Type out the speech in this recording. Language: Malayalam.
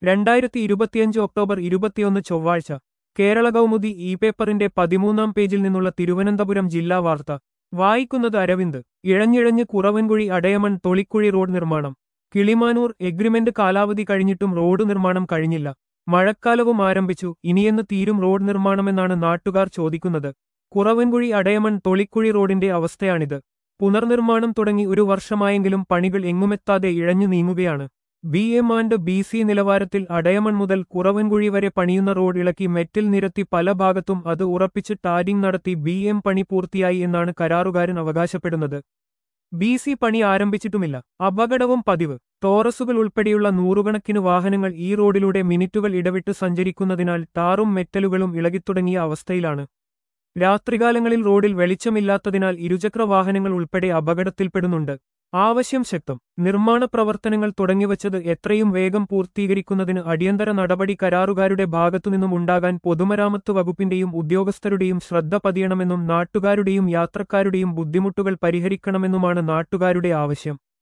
രണ്ടായിരത്തി ഇരുപത്തിയഞ്ച് ഒക്ടോബർ ഇരുപത്തിയൊന്ന് ചൊവ്വാഴ്ച കേരള കൗമുദി ഇ പേപ്പറിന്റെ പതിമൂന്നാം പേജിൽ നിന്നുള്ള തിരുവനന്തപുരം ജില്ലാ വാർത്ത വായിക്കുന്നത് അരവിന്ദ് ഇഴഞ്ഞിഴഞ്ഞ് കുറവൻകുഴി അടയമൺ തൊളിക്കുഴി റോഡ് നിർമ്മാണം കിളിമാനൂർ എഗ്രിമെന്റ് കാലാവധി കഴിഞ്ഞിട്ടും റോഡ് നിർമ്മാണം കഴിഞ്ഞില്ല മഴക്കാലവും ആരംഭിച്ചു ഇനിയെന്ന് തീരും റോഡ് നിർമ്മാണമെന്നാണ് നാട്ടുകാർ ചോദിക്കുന്നത് കുറവൻകുഴി അടയമൺ തൊളിക്കുഴി റോഡിന്റെ അവസ്ഥയാണിത് പുനർനിർമ്മാണം തുടങ്ങി ഒരു വർഷമായെങ്കിലും പണികൾ എങ്ങുമെത്താതെ ഇഴഞ്ഞു നീങ്ങുകയാണ് B M and B C നിലവാരത്തിൽ അടയമൺ മുതൽ കുറവൻകുഴി വരെ പണിയുന്ന റോഡ് ഇളക്കി മെറ്റിൽ നിരത്തി പല ഭാഗത്തും അത് ഉറപ്പിച്ച് ടാരിംഗ് നടത്തി ബി എം പണി പൂർത്തിയായി എന്നാണ് കരാറുകാരൻ അവകാശപ്പെടുന്നത് ബി സി പണി ആരംഭിച്ചിട്ടുമില്ല അപകടവും പതിവ് ടോറസുകൾ ഉൾപ്പെടെയുള്ള നൂറുകണക്കിന് വാഹനങ്ങൾ ഈ റോഡിലൂടെ മിനിറ്റുകൾ ഇടവിട്ട് സഞ്ചരിക്കുന്നതിനാൽ ടാറും മെറ്റലുകളും ഇളകിത്തുടങ്ങിയ അവസ്ഥയിലാണ് രാത്രികാലങ്ങളിൽ റോഡിൽ വെളിച്ചമില്ലാത്തതിനാൽ ഇരുചക്ര വാഹനങ്ങൾ ഉൾപ്പെടെ അപകടത്തിൽപ്പെടുന്നുണ്ട് ആവശ്യം ശക്തം നിർമ്മാണ പ്രവർത്തനങ്ങൾ തുടങ്ങിവച്ചത് എത്രയും വേഗം പൂർത്തീകരിക്കുന്നതിന് അടിയന്തര നടപടി കരാറുകാരുടെ ഭാഗത്തുനിന്നും ഉണ്ടാകാൻ പൊതുമരാമത്ത് വകുപ്പിന്റെയും ഉദ്യോഗസ്ഥരുടെയും ശ്രദ്ധ പതിയണമെന്നും നാട്ടുകാരുടെയും യാത്രക്കാരുടെയും ബുദ്ധിമുട്ടുകൾ പരിഹരിക്കണമെന്നുമാണ് നാട്ടുകാരുടെ ആവശ്യം